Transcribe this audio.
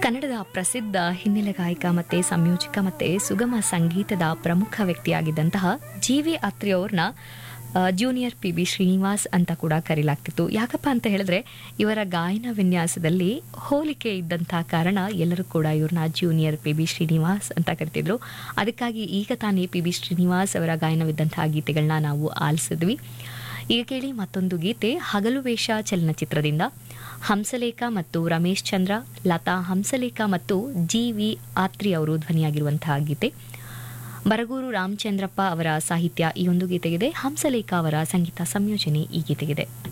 ಕನ್ನಡದ ಪ್ರಸಿದ್ಧ ಹಿನ್ನೆಲೆ ಗಾಯಕ ಮತ್ತೆ ಸಂಯೋಜಕ ಮತ್ತೆ ಸುಗಮ ಸಂಗೀತದ ಪ್ರಮುಖ ವ್ಯಕ್ತಿಯಾಗಿದ್ದಂತಹ ಜಿ ವಿ ಅತ್ರಿ ಅವ್ರನ್ನ ಆ, ಜೂನಿಯರ್ ಪಿ ಬಿ ಶ್ರೀನಿವಾಸ್ ಅಂತ ಕೂಡ ಕರೀಲಾಗ್ತಿತ್ತು ಯಾಕಪ್ಪ ಅಂತ ಹೇಳಿದ್ರೆ ಇವರ ಗಾಯನ ವಿನ್ಯಾಸದಲ್ಲಿ ಹೋಲಿಕೆ ಇದ್ದಂತಹ ಕಾರಣ ಎಲ್ಲರೂ ಕೂಡ ಇವ್ರನ್ನ ಜೂನಿಯರ್ ಪಿ ಬಿ ಶ್ರೀನಿವಾಸ್ ಅಂತ ಕರಿತಿದ್ರು ಅದಕ್ಕಾಗಿ ಈಗ ತಾನೇ ಪಿ ಬಿ ಶ್ರೀನಿವಾಸ್ ಅವರ ಗಾಯನವಿದ್ದಂತಹ ಗೀತೆಗಳನ್ನ ನಾವು ಆಲಿಸಿದ್ವಿ ಈಗ ಕೇಳಿ ಮತ್ತೊಂದು ಗೀತೆ ಹಗಲು ವೇಷ ಚಲನಚಿತ್ರದಿಂದ ಹಂಸಲೇಖ ಮತ್ತು ರಮೇಶ್ ಚಂದ್ರ ಲತಾ ಹಂಸಲೇಖ ಮತ್ತು ಜಿ ವಿ ಆತ್ರಿ ಅವರು ಧ್ವನಿಯಾಗಿರುವಂತಹ ಗೀತೆ ಬರಗೂರು ರಾಮಚಂದ್ರಪ್ಪ ಅವರ ಸಾಹಿತ್ಯ ಈ ಒಂದು ಗೀತೆಗಿದೆ ಹಂಸಲೇಖ ಅವರ ಸಂಗೀತ ಸಂಯೋಜನೆ ಈ ಗೀತೆಗಿದೆ